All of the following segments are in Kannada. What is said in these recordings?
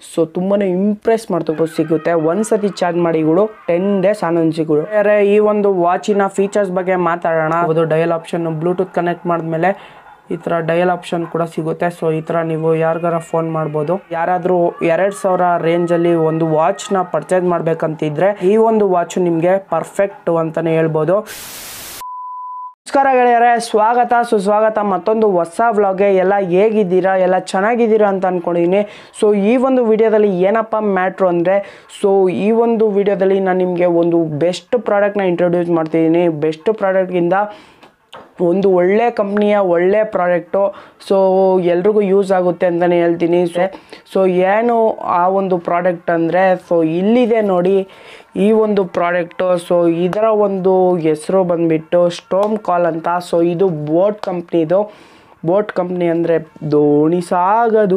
ಸೊ ತುಂಬಾ ಇಂಪ್ರೆಸ್ ಮಾಡ್ತಕ್ಕೂ ಸಿಗುತ್ತೆ ಒಂದು ಸತಿ ಚಾರ್ಜ್ ಮಾಡಿ ಕೂಡ ಟೆನ್ ಡೇಸ್ ಆನಂದ್ ಸಿಗೋದು ಬೇರೆ ಈ ಒಂದು ವಾಚಿನ ಫೀಚರ್ಸ್ ಬಗ್ಗೆ ಮಾತಾಡೋಣ ಅದು ಡಯಲ್ ಆಪ್ಷನ್ ಬ್ಲೂಟೂತ್ ಕನೆಕ್ಟ್ ಮಾಡಿದ್ಮೇಲೆ ಈ ಥರ ಡಯಲ್ ಆಪ್ಷನ್ ಕೂಡ ಸಿಗುತ್ತೆ ಸೊ ಈ ಥರ ನೀವು ಯಾರಿಗಾರ ಫೋನ್ ಮಾಡ್ಬೋದು ಯಾರಾದರೂ ಎರಡು ಸಾವಿರ ರೇಂಜಲ್ಲಿ ಒಂದು ವಾಚ್ನ ಪರ್ಚೇಸ್ ಮಾಡ್ಬೇಕಂತಿದ್ರೆ ಈ ಒಂದು ವಾಚ್ ನಿಮಗೆ ಪರ್ಫೆಕ್ಟ್ ಅಂತಲೇ ಹೇಳ್ಬೋದು ನಮಸ್ಕಾರ ಗೆಳೆಯರೆ ಸ್ವಾಗತ ಸುಸ್ವಾಗತ ಮತ್ತೊಂದು ಹೊಸ ವ್ಲಾಗ್ಗೆ ಎಲ್ಲ ಹೇಗಿದ್ದೀರಾ ಎಲ್ಲ ಚೆನ್ನಾಗಿದ್ದೀರಾ ಅಂತ ಅಂದ್ಕೊಂಡಿದ್ದೀನಿ ಸೊ ಈ ಒಂದು ವಿಡಿಯೋದಲ್ಲಿ ಏನಪ್ಪ ಮ್ಯಾಟ್ರು ಅಂದರೆ ಸೊ ಈ ಒಂದು ವಿಡಿಯೋದಲ್ಲಿ ನಾನು ನಿಮಗೆ ಒಂದು ಬೆಸ್ಟ್ ಪ್ರಾಡಕ್ಟ್ನ ಇಂಟ್ರೊಡ್ಯೂಸ್ ಮಾಡ್ತಿದ್ದೀನಿ ಬೆಸ್ಟ್ ಪ್ರಾಡಕ್ಟ್ಗಿಂತ ಒಂದು ಒಳ್ಳೆ ಕಂಪ್ನಿಯ ಒಳ್ಳೆ ಪ್ರಾಡಕ್ಟು ಸೊ ಎಲ್ರಿಗೂ ಯೂಸ್ ಆಗುತ್ತೆ ಅಂತಲೇ ಹೇಳ್ತೀನಿ ಸೊ ಸೊ ಏನು ಆ ಒಂದು ಪ್ರಾಡಕ್ಟ್ ಅಂದರೆ ಸೊ ಇಲ್ಲಿದೆ ನೋಡಿ ಈ ಒಂದು ಪ್ರಾಡಕ್ಟು ಸೊ ಇದರ ಒಂದು ಹೆಸರು ಬಂದುಬಿಟ್ಟು ಸ್ಟೋಮ್ ಕಾಲ್ ಅಂತ ಸೊ ಇದು ಬೋಟ್ ಕಂಪ್ನಿದು ಬೋಟ್ ಕಂಪ್ನಿ ಅಂದರೆ ದೋಣಿ ಸಾಗದು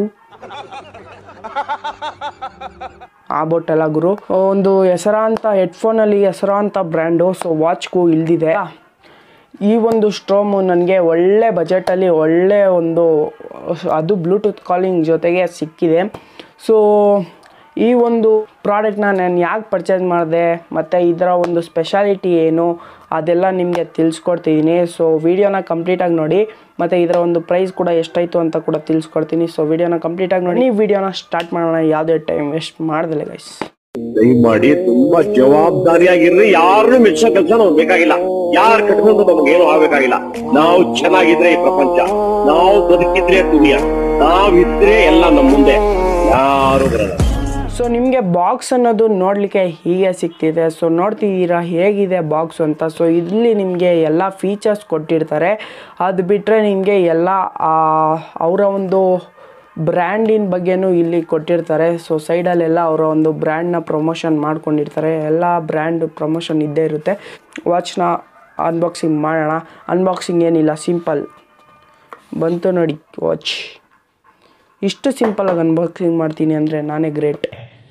ಆ ಬೋಟ್ ಎಲ್ಲ ಗುರು ಒಂದು ಹೆಸರಾಂತ ಹೆಡ್ಫೋನಲ್ಲಿ ಹೆಸರಾಂತ ಬ್ರ್ಯಾಂಡು ಸೊ ವಾಚ್ಗೂ ಇಲ್ದಿದೆ ಈ ಒಂದು ಸ್ಟ್ರೋಮು ನನಗೆ ಒಳ್ಳೆ ಬಜೆಟಲ್ಲಿ ಒಳ್ಳೆ ಒಂದು ಅದು ಬ್ಲೂಟೂತ್ ಕಾಲಿಂಗ್ ಜೊತೆಗೆ ಸಿಕ್ಕಿದೆ ಸೊ ಈ ಒಂದು ಪ್ರಾಡಕ್ಟ್ನ ನಾನು ಯಾಕೆ ಪರ್ಚೇಸ್ ಮಾಡಿದೆ ಮತ್ತು ಇದರ ಒಂದು ಸ್ಪೆಷಾಲಿಟಿ ಏನು ಅದೆಲ್ಲ ನಿಮಗೆ ತಿಳಿಸ್ಕೊಡ್ತಿದ್ದೀನಿ ಸೊ ವಿಡಿಯೋನ ಕಂಪ್ಲೀಟಾಗಿ ನೋಡಿ ಮತ್ತು ಇದರ ಒಂದು ಪ್ರೈಸ್ ಕೂಡ ಎಷ್ಟಾಯಿತು ಅಂತ ಕೂಡ ತಿಳಿಸ್ಕೊಡ್ತೀನಿ ಸೊ ವಿಡಿಯೋನ ಕಂಪ್ಲೀಟಾಗಿ ನೋಡಿ ಈ ವಿಡಿಯೋನ ಸ್ಟಾರ್ಟ್ ಮಾಡೋಣ ಯಾವುದೇ ಟೈಮ್ ವೇಸ್ಟ್ ಮಾಡ್ದಿಲ್ಲ ಗೈಸ್ ದಯಮಾಡಿ ತುಂಬಾ ಜವಾಬ್ದಾರಿಯಾಗಿರ್ರಿ ಯಾರನ್ನು ಮೆಚ್ಚೋ ಕೆಲಸ ನಮ್ಗೆ ಬೇಕಾಗಿಲ್ಲ ಯಾರು ಕಟ್ಕೊಂಡು ನಮ್ಗೇನು ಆಗ್ಬೇಕಾಗಿಲ್ಲ ನಾವು ಚೆನ್ನಾಗಿದ್ರೆ ಈ ಪ್ರಪಂಚ ನಾವು ಬದುಕಿದ್ರೆ ದುನಿಯಾ ನಾವಿದ್ರೆ ಎಲ್ಲ ನಮ್ಮ ಮುಂದೆ ಯಾರು ಬರಲ್ಲ ಸೊ ನಿಮಗೆ ಬಾಕ್ಸ್ ಅನ್ನೋದು ನೋಡಲಿಕ್ಕೆ ಹೀಗೆ ಸಿಗ್ತಿದೆ ಸೊ ನೋಡ್ತಿದ್ದೀರಾ ಹೇಗಿದೆ ಬಾಕ್ಸ್ ಅಂತ ಸೊ ಇಲ್ಲಿ ನಿಮಗೆ ಎಲ್ಲ ಫೀಚರ್ಸ್ ಕೊಟ್ಟಿರ್ತಾರೆ ಅದು ಬಿಟ್ಟರೆ ನಿಮಗೆ ಎಲ್ಲ ಅವರ ಒಂದು ಬ್ರ್ಯಾಂಡಿನ ಬಗ್ಗೆನೂ ಇಲ್ಲಿ ಕೊಟ್ಟಿರ್ತಾರೆ ಸೊ ಸೈಡಲ್ಲೆಲ್ಲ ಅವರ ಒಂದು ಬ್ರ್ಯಾಂಡ್ನ ಪ್ರಮೋಷನ್ ಮಾಡ್ಕೊಂಡಿರ್ತಾರೆ ಎಲ್ಲ ಬ್ರ್ಯಾಂಡ್ ಪ್ರಮೋಷನ್ ಇದ್ದೇ ಇರುತ್ತೆ ವಾಚ್ನ ಅನ್ಬಾಕ್ಸಿಂಗ್ ಮಾಡೋಣ ಅನ್ಬಾಕ್ಸಿಂಗ್ ಏನಿಲ್ಲ ಸಿಂಪಲ್ ಬಂತು ನೋಡಿ ವಾಚ್ ಇಷ್ಟು ಸಿಂಪಲಾಗಿ ಅನ್ಬಾಕ್ಸಿಂಗ್ ಮಾಡ್ತೀನಿ ಅಂದರೆ ನಾನೇ ಗ್ರೇಟ್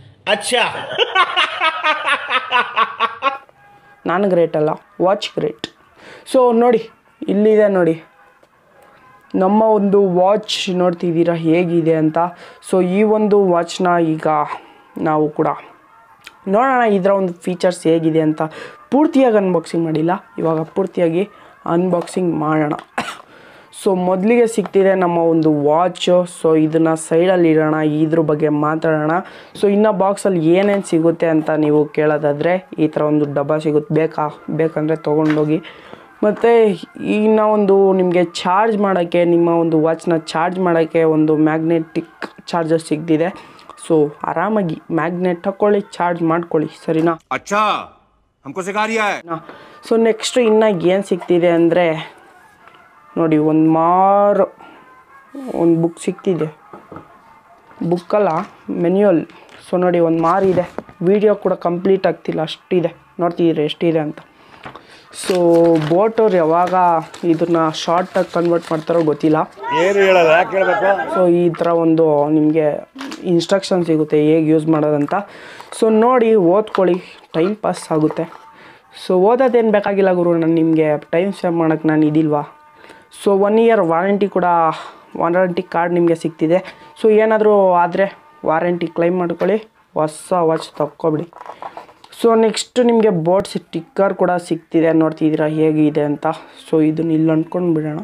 ನಾನು ಗ್ರೇಟ್ ಅಲ್ಲ ವಾಚ್ ಗ್ರೇಟ್ ಸೊ ನೋಡಿ ಇಲ್ಲಿದೆ ನೋಡಿ ನಮ್ಮ ಒಂದು ವಾಚ್ ನೋಡ್ತಿದ್ದೀರಾ ಹೇಗಿದೆ ಅಂತ ಸೊ ಈ ಒಂದು ವಾಚ್ನ ಈಗ ನಾವು ಕೂಡ ನೋಡೋಣ ಇದರ ಒಂದು ಫೀಚರ್ಸ್ ಹೇಗಿದೆ ಅಂತ ಪೂರ್ತಿಯಾಗಿ ಅನ್ಬಾಕ್ಸಿಂಗ್ ಮಾಡಿಲ್ಲ ಇವಾಗ ಪೂರ್ತಿಯಾಗಿ ಅನ್ಬಾಕ್ಸಿಂಗ್ ಮಾಡೋಣ ಸೊ ಮೊದಲಿಗೆ ಸಿಗ್ತಿದೆ ನಮ್ಮ ಒಂದು ವಾಚು ಸೊ ಇದನ್ನು ಸೈಡಲ್ಲಿ ಇಡೋಣ ಇದ್ರ ಬಗ್ಗೆ ಮಾತಾಡೋಣ ಸೊ ಇನ್ನು ಬಾಕ್ಸಲ್ಲಿ ಏನೇನು ಸಿಗುತ್ತೆ ಅಂತ ನೀವು ಕೇಳೋದಾದರೆ ಈ ಥರ ಒಂದು ಡಬ್ಬ ಸಿಗುತ್ತೆ ಬೇಕಾ ಬೇಕಂದರೆ ತೊಗೊಂಡೋಗಿ ಮತ್ತು ಇನ್ನು ಒಂದು ನಿಮಗೆ ಚಾರ್ಜ್ ಮಾಡೋಕ್ಕೆ ನಿಮ್ಮ ಒಂದು ವಾಚ್ನ ಚಾರ್ಜ್ ಮಾಡೋಕ್ಕೆ ಒಂದು ಮ್ಯಾಗ್ನೆಟಿಕ್ ಚಾರ್ಜರ್ ಸಿಗ್ತಿದೆ ಸೊ ಆರಾಮಾಗಿ ಮ್ಯಾಗ್ನೆಟ್ ಹಾಕ್ಕೊಳ್ಳಿ ಚಾರ್ಜ್ ಮಾಡ್ಕೊಳ್ಳಿ ಸರಿನಾ अच्छा हमको सिखा रिया है ಸೊ ನೆಕ್ಸ್ಟ್ ಇನ್ನು ಏನು ಸಿಗ್ತಿದೆ ಅಂದರೆ ನೋಡಿ ಒಂದು ಮಾರು ಒಂದು ಬುಕ್ ಸಿಗ್ತಿದೆ ಬುಕ್ಕಲ್ಲ ಮೆನ್ಯುವಲ್ ಸೊ ನೋಡಿ ಒಂದು ಮಾರು ಇದೆ ವಿಡಿಯೋ ಕೂಡ ಕಂಪ್ಲೀಟ್ ಆಗ್ತಿಲ್ಲ ಅಷ್ಟಿದೆ ನೋಡ್ತಿದ್ದೀರಿ ಎಷ್ಟಿದೆ ಅಂತ ಸೊ ಬೋಟವ್ರು ಯಾವಾಗ ಇದನ್ನ ಶಾರ್ಟಾಗಿ ಕನ್ವರ್ಟ್ ಮಾಡ್ತಾರೋ ಗೊತ್ತಿಲ್ಲ ಏನು ಹೇಳಲ್ಲ ಯಾಕೆ ಹೇಳ್ಬೇಕು ಸೊ ಈ ಥರ ಒಂದು ನಿಮಗೆ ಇನ್ಸ್ಟ್ರಕ್ಷನ್ ಸಿಗುತ್ತೆ ಹೇಗೆ ಯೂಸ್ ಮಾಡೋದಂತ ಸೊ ನೋಡಿ ಓದ್ಕೊಳ್ಳಿ ಟೈಮ್ ಪಾಸ್ ಆಗುತ್ತೆ ಸೊ ಓದೋದೇನು ಬೇಕಾಗಿಲ್ಲ ಗುರು ನಾನು ನಿಮಗೆ ಟೈಮ್ ಸೇವ್ ಮಾಡೋಕ್ಕೆ ನಾನು ಇದಿಲ್ವಾ ಸೊ ಒನ್ ಇಯರ್ ವಾರಂಟಿ ಕೂಡ ವಾರಂಟಿ ಕಾರ್ಡ್ ನಿಮಗೆ ಸಿಗ್ತಿದೆ ಸೊ ಏನಾದರೂ ಆದರೆ ವಾರಂಟಿ ಕ್ಲೈಮ್ ಮಾಡ್ಕೊಳ್ಳಿ ಹೊಸ ವಾಚ್ ತಕ್ಕೊಬಿಡಿ ಸೊ ನೆಕ್ಸ್ಟ್ ನಿಮಗೆ ಬೋರ್ಡ್ ಸ್ಟಿಕ್ಕರ್ ಕೂಡ ಸಿಗ್ತಿದೆ ನೋಡ್ತಿದ್ದೀರಾ ಹೇಗಿದೆ ಅಂತ ಸೊ ಇದನ್ನ ಇಲ್ಲಿ ಅಂದ್ಕೊಂಡು ಬಿಡೋಣ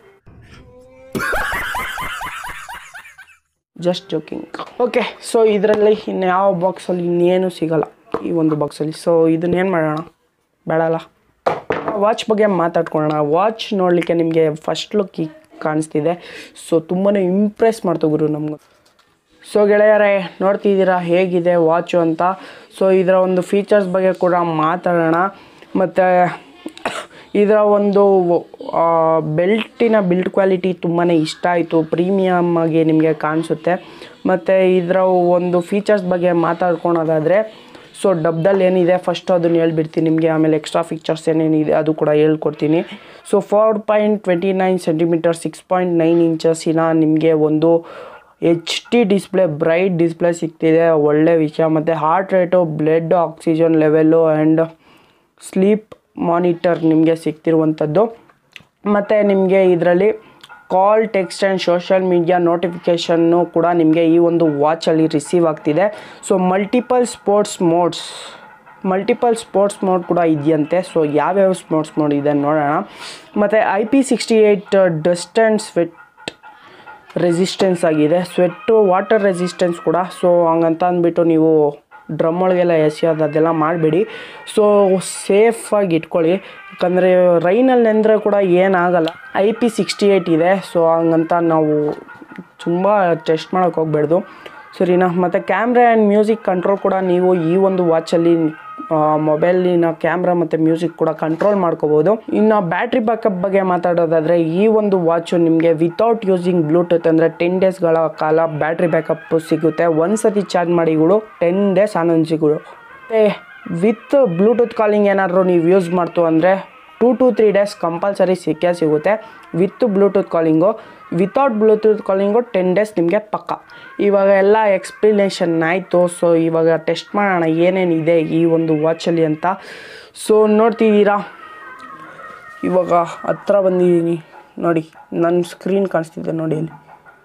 ಜಸ್ಟ್ ಜೋಕಿಂಗ್ ಓಕೆ ಸೊ ಇದರಲ್ಲಿ ಇನ್ನು ಯಾವ ಬಾಕ್ಸಲ್ಲಿ ಇನ್ನೇನು ಸಿಗಲ್ಲ ಈ ಒಂದು ಬಾಕ್ಸಲ್ಲಿ ಸೊ ಇದನ್ನೇನು ಮಾಡೋಣ ಬೇಡಲ್ಲ ವಾಚ್ ಬಗ್ಗೆ ಮಾತಾಡ್ಕೊಳ್ಳೋಣ ವಾಚ್ ನೋಡಲಿಕ್ಕೆ ನಿಮಗೆ ಫಸ್ಟ್ ಲುಕ್ ಈಗ ಕಾಣಿಸ್ತಿದೆ ಸೊ ತುಂಬಾ ಇಂಪ್ರೆಸ್ ಮಾಡ್ತು ಗುರು ನಮ್ಗೆ ಸೊ ಗೆಳೆಯರೇ ನೋಡ್ತಿದ್ದೀರಾ ಹೇಗಿದೆ ವಾಚು ಅಂತ ಸೊ ಇದರ ಒಂದು ಫೀಚರ್ಸ್ ಬಗ್ಗೆ ಕೂಡ ಮಾತಾಡೋಣ ಮತ್ತು ಇದರ ಒಂದು ಬೆಲ್ಟಿನ ಬಿಲ್ಡ್ ಕ್ವಾಲಿಟಿ ತುಂಬಾ ಇಷ್ಟ ಆಯಿತು ಪ್ರೀಮಿಯಮ್ ಆಗಿ ನಿಮಗೆ ಕಾಣಿಸುತ್ತೆ ಮತ್ತು ಇದರ ಒಂದು ಫೀಚರ್ಸ್ ಬಗ್ಗೆ ಮಾತಾಡ್ಕೊಳೋದಾದರೆ ಸೊ ಡಬ್ದಲ್ಲಿ ಏನಿದೆ ಫಸ್ಟ್ ಅದನ್ನು ಹೇಳ್ಬಿಡ್ತೀನಿ ನಿಮಗೆ ಆಮೇಲೆ ಎಕ್ಸ್ಟ್ರಾ ಫೀಚರ್ಸ್ ಏನೇನಿದೆ ಅದು ಕೂಡ ಹೇಳ್ಕೊಡ್ತೀನಿ so four point twenty nine centimetre six point nine ಇಂಚಸ್ಸಿನ ನಿಮಗೆ ಒಂದು H T display bright display ಸಿಗ್ತಿದೆ ಒಳ್ಳೆ ವಿಷಯ ಮತ್ತು heart rate blood oxygen level and sleep monitor ನಿಮಗೆ ಸಿಗ್ತಿರುವಂಥದ್ದು ಮತ್ತು ನಿಮಗೆ ಇದರಲ್ಲಿ call text and social media notification ಕೂಡ ನಿಮಗೆ ಈ ಒಂದು ವಾಚಲ್ಲಿ ರಿಸೀವ್ ಆಗ್ತಿದೆ so multiple sports modes multiple sports mode ಕೂಡ ಇದೆಯಂತೆ ಸೊ ಯಾವ್ಯಾವ ಸ್ಪೋರ್ಟ್ಸ್ ಮೋಡ್ ಇದೆ ನೋಡೋಣ ಮತ್ತು I P sixty eight dust and sweat resistance ಆಗಿದೆ ಸ್ವೆಟ್ಟು ವಾಟರ್ ರೆಸಿಸ್ಟೆನ್ಸ್ ಕೂಡ ಸೊ ಹಂಗಂತ ಅಂದ್ಬಿಟ್ಟು ನೀವು ಡ್ರಮ್ ಒಳಗೆಲ್ಲ ಎಸೆಯೋದು ಅದೆಲ್ಲ ಮಾಡಬೇಡಿ ಸೊ ಸೇಫಾಗಿ ಇಟ್ಕೊಳ್ಳಿ ಯಾಕಂದರೆ ರೈನಲ್ಲಿ ನೆಂದರೆ ಕೂಡ ಏನಾಗಲ್ಲ ಐ ಪಿ ಸಿಕ್ಸ್ಟಿ ಏಯ್ಟ್ ಇದೆ ಸೊ ಹಂಗಂತ ನಾವು ತುಂಬ ಟೆಸ್ಟ್ ಮಾಡೋಕ್ಕೆ ಹೋಗ್ಬೇಡ್ದು ಸರಿನಾ ಮತ್ತು ಕ್ಯಾಮ್ರಾ ಆ್ಯಂಡ್ ಮ್ಯೂಸಿಕ್ ಕಂಟ್ರೋಲ್ ಕೂಡ ನೀವು ಈ ಒಂದು ವಾಚಲ್ಲಿ ಮೊಬೈಲಿನ ಕ್ಯಾಮ್ರಾ ಮತ್ತು ಮ್ಯೂಸಿಕ್ ಕೂಡ ಕಂಟ್ರೋಲ್ ಮಾಡ್ಕೋಬೋದು ಇನ್ನು ಬ್ಯಾಟ್ರಿ ಬ್ಯಾಕಪ್ ಬಗ್ಗೆ ಮಾತಾಡೋದಾದರೆ ಈ ಒಂದು ವಾಚು ನಿಮಗೆ ವಿತೌಟ್ ಯೂಸಿಂಗ್ ಬ್ಲೂಟೂತ್ ಅಂದರೆ ಟೆನ್ ಡೇಸ್ಗಳ ಕಾಲ ಬ್ಯಾಟ್ರಿ ಬ್ಯಾಕಪ್ ಸಿಗುತ್ತೆ ಒಂದು ಸತಿ ಚಾರ್ಜ್ ಮಾಡಿಗಳು ಟೆನ್ ಡೇಸ್ ಆನಂದಿಸಿಗಳು ಮತ್ತು ವಿತ್ ಬ್ಲೂಟೂತ್ ಕಾಲಿಂಗ್ ಏನಾದರೂ ನೀವು ಯೂಸ್ ಮಾಡ್ತು ಅಂದರೆ two to three days compulsory ಸಿಕ್ಕೇ ಸಿಗುತ್ತೆ with Bluetooth calling without Bluetooth calling ten days ನಿಮಗೆ ಪಕ್ಕ ಇವಾಗ ಎಲ್ಲ ಎಕ್ಸ್ಪ್ಲನೇಷನ್ ಆಯಿತು ಸೊ ಇವಾಗ ಟೆಸ್ಟ್ ಮಾಡೋಣ ಏನೇನಿದೆ ಈ ಒಂದು ವಾಚಲ್ಲಿ ಅಂತ ಸೊ ನೋಡ್ತಿದ್ದೀರಾ ಇವಾಗ ಹತ್ರ ಬಂದಿದ್ದೀನಿ ನೋಡಿ ನನ್ನ ಸ್ಕ್ರೀನ್ ಕಾಣಿಸ್ತಿದೆ ನೋಡಿ ಇಲ್ಲಿ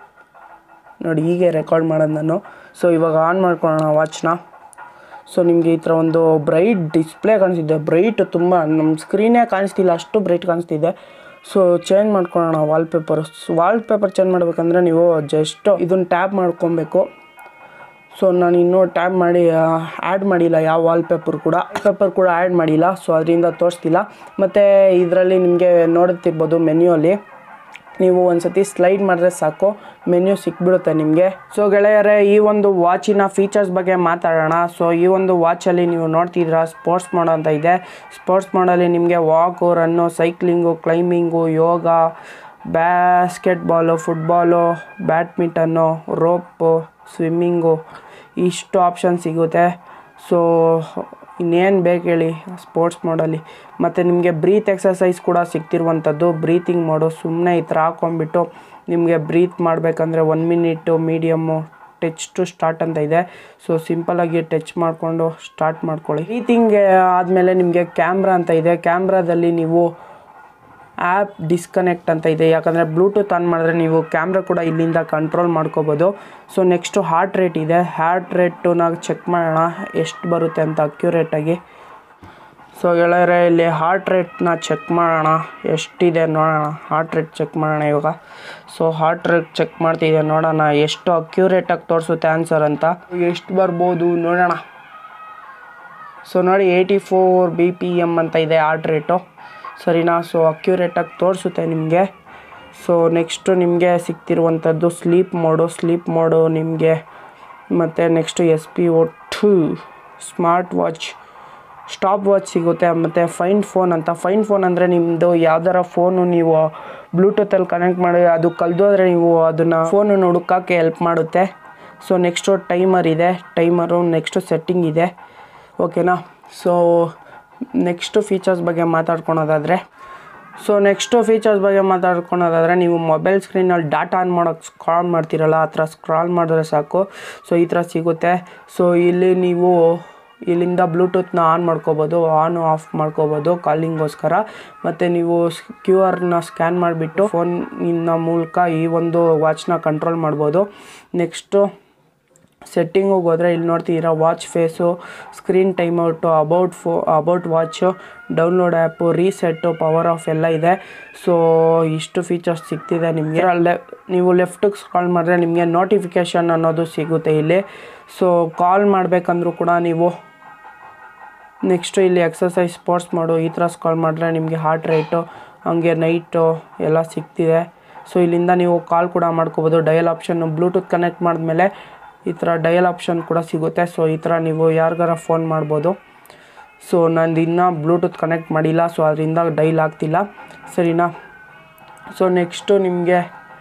ನೋಡಿ ಹೀಗೆ ರೆಕಾರ್ಡ್ ಮಾಡೋದು ನಾನು ಸೊ ಇವಾಗ ಆನ್ ಮಾಡ್ಕೊಳ್ಳೋಣ ವಾಚ್ನ ಸೊ ನಿಮಗೆ ಈ ಥರ ಒಂದು ಬ್ರೈಟ್ ಡಿಸ್ಪ್ಲೇ ಕಾಣಿಸ್ತಿದೆ ಬ್ರೈಟ್ ತುಂಬ ನಮ್ಮ ಸ್ಕ್ರೀನೇ ಕಾಣಿಸ್ತಿಲ್ಲ ಅಷ್ಟು ಬ್ರೈಟ್ ಕಾಣಿಸ್ತಿದೆ ಸೊ ಚೇಂಜ್ ಮಾಡ್ಕೊಳ್ಳೋಣ ವಾಲ್ಪೇಪರ್ ವಾಲ್ಪೇಪರ್ ಚೇಂಜ್ ಮಾಡ್ಬೇಕಂದ್ರೆ ನೀವು ಜಸ್ಟ್ ಇದನ್ನು ಟ್ಯಾಪ್ ಮಾಡ್ಕೊಬೇಕು ಸೊ ನಾನು ಇನ್ನೂ ಟ್ಯಾಪ್ ಮಾಡಿ ಆ್ಯಡ್ ಮಾಡಿಲ್ಲ ಯಾವ ವಾಲ್ಪೇಪರ್ ಕೂಡ ಪೇಪರ್ ಕೂಡ ಆ್ಯಡ್ ಮಾಡಿಲ್ಲ ಸೊ ಅದರಿಂದ ತೋರಿಸ್ತಿಲ್ಲ ಮತ್ತು ಇದರಲ್ಲಿ ನಿಮಗೆ ನೋಡುತ್ತಿರ್ಬೋದು ಮೆನ್ಯೂಲಿ ನೀವು ಒಂದ್ಸತಿ ಸ್ಲೈಡ್ ಮಾಡಿದ್ರೆ ಸಾಕು ಮೆನ್ಯೂ ಸಿಕ್ಬಿಡುತ್ತೆ ನಿಮಗೆ ಸೊ ಗೆಳೆಯರೇ ಈ ಒಂದು ವಾಚಿನ ಫೀಚರ್ಸ್ ಬಗ್ಗೆ ಮಾತಾಡೋಣ ಸೊ ಈ ಒಂದು ವಾಚಲ್ಲಿ ನೀವು ನೋಡ್ತಿದ್ದೀರಾ ಸ್ಪೋರ್ಟ್ಸ್ ಮೋಡ್ ಅಂತ ಇದೆ ಸ್ಪೋರ್ಟ್ಸ್ ಮೋಡಲ್ಲಿ ನಿಮಗೆ walk run cycling climbing yoga basketball football badminton rope swimming ಇಷ್ಟು ಆಪ್ಷನ್ ಸಿಗುತ್ತೆ ಸೊ ಇನ್ನೇನು ಬೇಕು ಹೇಳಿ ಸ್ಪೋರ್ಟ್ಸ್ ಮೋಡಲ್ಲಿ ಮತ್ತು ನಿಮಗೆ ಬ್ರೀತ್ ಎಕ್ಸಸೈಸ್ ಕೂಡ ಸಿಗ್ತಿರುವಂಥದ್ದು ಬ್ರೀತಿಂಗ್ ಮೋಡು ಸುಮ್ಮನೆ ಈ ಥರ ಹಾಕ್ಕೊಂಬಿಟ್ಟು ನಿಮಗೆ ಬ್ರೀತ್ ಮಾಡಬೇಕಂದ್ರೆ one minute medium touch to start ಅಂತ ಇದೆ ಸೊ ಸಿಂಪಲಾಗಿ ಟಚ್ ಮಾಡಿಕೊಂಡು ಸ್ಟಾರ್ಟ್ ಮಾಡ್ಕೊಳ್ಳಿ ಬ್ರೀತಿಂಗ್ ಆದಮೇಲೆ ನಿಮಗೆ ಕ್ಯಾಮ್ರಾ ಅಂತ ಇದೆ ಕ್ಯಾಮ್ರಾದಲ್ಲಿ ನೀವು ಆ್ಯಪ್ ಡಿಸ್ಕನೆಕ್ಟ್ ಅಂತ ಇದೆ ಯಾಕಂದರೆ ಬ್ಲೂಟೂತ್ ಆನ್ ಮಾಡಿದ್ರೆ ನೀವು ಕ್ಯಾಮ್ರಾ ಕೂಡ ಇಲ್ಲಿಂದ ಕಂಟ್ರೋಲ್ ಮಾಡ್ಕೋಬೋದು ಸೊ ನೆಕ್ಸ್ಟು ಹಾರ್ಟ್ ರೇಟ್ ಇದೆ ಹಾರ್ಟ್ ರೇಟು ನಾವು ಚೆಕ್ ಮಾಡೋಣ ಎಷ್ಟು ಬರುತ್ತೆ ಅಂತ ಅಕ್ಯುರೇಟಾಗಿ ಸೊ ಗೆಳೆಯರೆ ಇಲ್ಲಿ ಹಾರ್ಟ್ ರೇಟ್ನ ಚೆಕ್ ಮಾಡೋಣ ಎಷ್ಟಿದೆ ನೋಡೋಣ ಹಾರ್ಟ್ ರೇಟ್ ಚೆಕ್ ಮಾಡೋಣ ಇವಾಗ ಸೊ ಹಾರ್ಟ್ ರೇಟ್ ಚೆಕ್ ಮಾಡ್ತಿದೆ ನೋಡೋಣ ಎಷ್ಟು ಅಕ್ಯುರೇಟಾಗಿ ತೋರಿಸುತ್ತೆ ಆನ್ಸರ್ ಅಂತ ಎಷ್ಟು ಬರ್ಬೋದು ನೋಡೋಣ ಸೊ ನೋಡಿ eighty four B P M ಅಂತ ಇದೆ ಹಾರ್ಟ್ ರೇಟು ಸರಿನಾ ಸೊ ಅಕ್ಯುರೇಟಾಗಿ ತೋರಿಸುತ್ತೆ ನಿಮಗೆ ಸೊ ನೆಕ್ಸ್ಟು ನಿಮಗೆ ಸಿಗ್ತಿರುವಂಥದ್ದು ಸ್ಲೀಪ್ ಮೋಡು ಸ್ಲೀಪ್ ಮೋಡು ನಿಮಗೆ ಮತ್ತು next S P O two smartwatch stopwatch ಸಿಗುತ್ತೆ ಮತ್ತು ಫೈನ್ ಫೋನ್ ಅಂತ ಫೈನ್ ಫೋನ್ ಅಂದರೆ ನಿಮ್ಮದು ಯಾವ್ದಾರ ಫೋನು ನೀವು ಬ್ಲೂಟೂತಲ್ಲಿ ಕನೆಕ್ಟ್ ಮಾಡಿ ಅದು ಕಳೆದೋದ್ರೆ ನೀವು ಅದನ್ನು ಫೋನನ್ನು ಹುಡುಕೋಕ್ಕೆ ಹೆಲ್ಪ್ ಮಾಡುತ್ತೆ ಸೊ ನೆಕ್ಸ್ಟು ಟೈಮರ್ ಇದೆ ಟೈಮರು ನೆಕ್ಸ್ಟು ಸೆಟ್ಟಿಂಗ್ ಇದೆ ಓಕೆನಾ ಸೊ ನೆಕ್ಸ್ಟು ಫೀಚರ್ಸ್ ಬಗ್ಗೆ ಮಾತಾಡ್ಕೊಳೋದಾದರೆ ಸೊ ನೆಕ್ಸ್ಟು ಫೀಚರ್ಸ್ ಬಗ್ಗೆ ಮಾತಾಡ್ಕೊಳೋದಾದರೆ ನೀವು ಮೊಬೈಲ್ ಸ್ಕ್ರೀನಲ್ಲಿ ಡಾಟಾ ಆನ್ ಮಾಡೋಕ್ಕೆ ಸ್ಕ್ರಾಲ್ ಮಾಡ್ತೀರಲ್ಲ ಆ ಥರ ಸ್ಕ್ರಾಲ್ ಮಾಡಿದ್ರೆ ಸಾಕು ಸೊ ಈ ಥರ ಸಿಗುತ್ತೆ ಸೊ ಇಲ್ಲಿ ನೀವು ಇಲ್ಲಿಂದ ಬ್ಲೂಟೂತ್ನ ಆನ್ ಮಾಡ್ಕೋಬೋದು ಆನ್ ಆಫ್ ಮಾಡ್ಕೋಬೋದು ಕಾಲಿಂಗೋಸ್ಕರ ಮತ್ತು ನೀವು ಕ್ಯೂ ಆರ್ನ ಸ್ಕ್ಯಾನ್ ಮಾಡಿಬಿಟ್ಟು ಫೋನಿನ ಮೂಲಕ ಈ ಒಂದು ವಾಚ್ನ ಕಂಟ್ರೋಲ್ ಮಾಡ್ಬೋದು ನೆಕ್ಸ್ಟು ಸೆಟ್ಟಿಂಗಿಗೆ ಹೋದರೆ ಇಲ್ಲಿ ನೋಡ್ತಿದ್ದೀರಾ watch face screen time out about ಫೋ about watch download app reset power off ಎಲ್ಲ ಇದೆ ಸೊ ಇಷ್ಟು ಫೀಚರ್ಸ್ ಸಿಗ್ತಿದೆ ನಿಮಗೆ ಅಲ್ಲೇ ನೀವು ಲೆಫ್ಟಿಗೆ ಸ್ಕ್ರಾಲ್ ಮಾಡಿದ್ರೆ ನಿಮಗೆ ನೋಟಿಫಿಕೇಷನ್ ಅನ್ನೋದು ಸಿಗುತ್ತೆ ಇಲ್ಲಿ ಸೊ ಕಾಲ್ ಮಾಡಬೇಕಂದ್ರೂ ಕೂಡ ನೀವು ನೆಕ್ಸ್ಟು ಇಲ್ಲಿ ಎಕ್ಸಸೈಸ್ ಸ್ಪೋರ್ಟ್ಸ್ ಮಾಡು ಈ ಥರ ಸ್ಕಾಲ್ ಮಾಡಿದ್ರೆ ನಿಮಗೆ ಹಾರ್ಟ್ ರೇಟು ಹಂಗೆ ನೈಟು ಎಲ್ಲ ಸಿಗ್ತಿದೆ ಸೊ ಇಲ್ಲಿಂದ ನೀವು ಕಾಲ್ ಕೂಡ ಮಾಡ್ಕೋಬೋದು ಡಯಲ್ ಆಪ್ಷನ್ನು ಬ್ಲೂಟೂತ್ ಕನೆಕ್ಟ್ ಮಾಡಿದ್ಮೇಲೆ ಈ ಥರ ಡಯಲ್ ಆಪ್ಷನ್ ಕೂಡ ಸಿಗುತ್ತೆ ಸೊ ಈ ಥರ ನೀವು ಯಾರಿಗಾರ ಫೋನ್ ಮಾಡ್ಬೋದು ಸೊ ನಂದು ಇನ್ನೂ ಬ್ಲೂಟೂತ್ ಕನೆಕ್ಟ್ ಮಾಡಿಲ್ಲ ಸೊ ಅದರಿಂದ ಡೈಲ್ ಆಗ್ತಿಲ್ಲ ಸರಿನಾ ಸೊ ನೆಕ್ಸ್ಟು ನಿಮಗೆ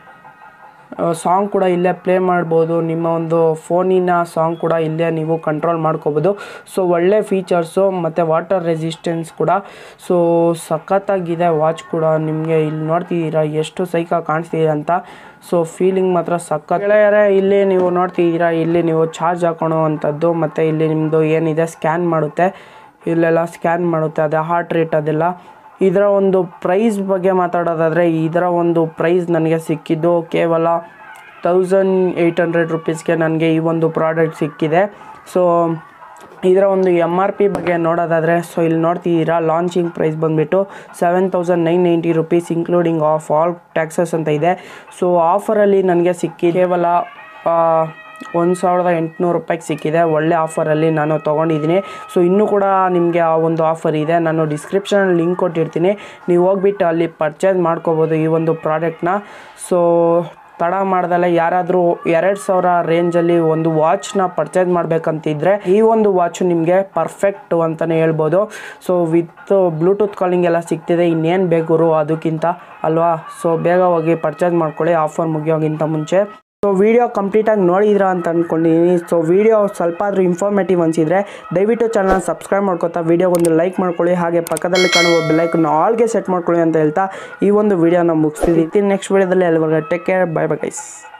ಸಾಂಗ್ ಕೂಡ ಇಲ್ಲೇ ಪ್ಲೇ ಮಾಡ್ಬೋದು ನಿಮ್ಮ ಒಂದು ಫೋನಿನ ಸಾಂಗ್ ಕೂಡ ಇಲ್ಲೇ ನೀವು ಕಂಟ್ರೋಲ್ ಮಾಡ್ಕೋಬೋದು ಸೊ ಒಳ್ಳೆ ಫೀಚರ್ಸು ಮತ್ತು ವಾಟರ್ ರೆಸಿಸ್ಟೆನ್ಸ್ ಕೂಡ ಸೊ ಸಖತ್ತಾಗಿದೆ ವಾಚ್ ಕೂಡ ನಿಮಗೆ ಇಲ್ಲಿ ನೋಡ್ತಿದ್ದೀರಾ ಎಷ್ಟು ಸೈಕ ಕಾಣಿಸ್ತಿದೆ ಅಂತ ಸೊ ಫೀಲಿಂಗ್ ಮಾತ್ರ ಸಖತ್ ಗೆಳೆಯರೇ ಇಲ್ಲಿ ನೀವು ನೋಡ್ತಿದ್ದೀರಾ ಇಲ್ಲಿ ನೀವು ಚಾರ್ಜ್ ಹಾಕೊಳೋ ಅಂಥದ್ದು ಮತ್ತು ಇಲ್ಲಿ ನಿಮ್ಮದು ಏನಿದೆ ಸ್ಕ್ಯಾನ್ ಮಾಡುತ್ತೆ ಇಲ್ಲೆಲ್ಲ ಸ್ಕ್ಯಾನ್ ಮಾಡುತ್ತೆ ಅದೇ ಹಾರ್ಟ್ ರೇಟ್ ಅದೆಲ್ಲ ಇದರ ಒಂದು ಪ್ರೈಸ್ ಬಗ್ಗೆ ಮಾತಾಡೋದಾದರೆ ಇದರ ಒಂದು ಪ್ರೈಸ್ ನನಗೆ ಸಿಕ್ಕಿದ್ದು ಕೇವಲ ತೌಸಂಡ್ ಏಯ್ಟ್ ಹಂಡ್ರೆಡ್ ರುಪೀಸ್ಗೆ ನನಗೆ ಈ ಒಂದು ಪ್ರಾಡಕ್ಟ್ ಸಿಕ್ಕಿದೆ ಸೊ ಇದರ ಒಂದು ಎಮ್ ಆರ್ ಪಿ ಬಗ್ಗೆ ನೋಡೋದಾದರೆ ಸೊ ಇಲ್ಲಿ ನೋಡ್ತಿದ್ದೀರಾ ಲಾಂಚಿಂಗ್ ಪ್ರೈಸ್ ಬಂದುಬಿಟ್ಟು seven thousand nine ninety rupees including of all taxes ಅಂತ ಇದೆ ಸೊ ಆಫರಲ್ಲಿ ನನಗೆ ಸಿಕ್ಕಿ ಕೇವಲ ಒಂದು ಸಾವಿರದ ಎಂಟುನೂರು ರೂಪಾಯಿಗೆ ಸಿಕ್ಕಿದೆ ಒಳ್ಳೆ ಆಫರಲ್ಲಿ ನಾನು ತೊಗೊಂಡಿದ್ದೀನಿ ಸೊ ಇನ್ನೂ ಕೂಡ ನಿಮಗೆ ಆ ಒಂದು ಆಫರ್ ಇದೆ ನಾನು ಡಿಸ್ಕ್ರಿಪ್ಷನಲ್ಲಿ ಲಿಂಕ್ ಕೊಟ್ಟಿರ್ತೀನಿ ನೀವು ಹೋಗ್ಬಿಟ್ಟು ಅಲ್ಲಿ ಪರ್ಚೇಸ್ ಮಾಡ್ಕೋಬೋದು ಈ ಒಂದು ಪ್ರಾಡಕ್ಟ್ನ ಸೊ ತಡ ಮಾಡ್ದಲೆ ಯಾರಾದರೂ ಎರಡು ಸಾವಿರ ರೇಂಜಲ್ಲಿ ಒಂದು ವಾಚ್ನ ಪರ್ಚೇಸ್ ಮಾಡಬೇಕಂತಿದ್ರೆ ಈ ಒಂದು ವಾಚ್ ನಿಮಗೆ ಪರ್ಫೆಕ್ಟ್ ಅಂತಲೇ ಹೇಳ್ಬೋದು ಸೊ ವಿತ್ ಬ್ಲೂಟೂತ್ ಕಾಲಿಂಗ್ ಎಲ್ಲ ಸಿಗ್ತಿದೆ ಇನ್ನೇನು ಬೇಕು ಅದಕ್ಕಿಂತ ಅಲ್ವಾ ಸೊ ಬೇಗ ಹೋಗಿ ಪರ್ಚೇಸ್ ಮಾಡ್ಕೊಳ್ಳಿ ಆಫರ್ ಮುಗಿಯೋಕ್ಕಿಂತ ಮುಂಚೆ ಸೊ ವಿಡಿಯೋ ಕಂಪ್ಲೀಟಾಗಿ ನೋಡಿದ್ರ ಅಂತ ಅಂದ್ಕೊಂಡಿದ್ದೀನಿ ಸೊ ವಿಡಿಯೋ ಸ್ವಲ್ಪ ಆದರೂ ಇನ್ಫಾರ್ಮೇಟಿವ್ ಅನಿಸಿದರೆ ದಯವಿಟ್ಟು ಚಾನಲ್ ಸಬ್ಸ್ಕ್ರೈಬ್ ಮಾಡ್ಕೊತಾ ವಿಡಿಯೋಗೊಂದು ಲೈಕ್ ಮಾಡ್ಕೊಳ್ಳಿ ಹಾಗೆ ಪಕ್ಕದಲ್ಲಿ ಕಾಣುವ ಬೆಲ್ಲೈಕನ್ನು ಆಲ್ಗೆ ಸೆಟ್ ಮಾಡ್ಕೊಳ್ಳಿ ಅಂತ ಹೇಳ್ತಾ ಈ ಒಂದು ವಿಡಿಯೋನ ಮುಗಿಸ್ತಿದ್ದೀನಿ ನೆಕ್ಸ್ಟ್ ವಿಡಿಯೋದಲ್ಲಿ ಎಲ್ಲಿವರೆಗೆ take care bye bye guys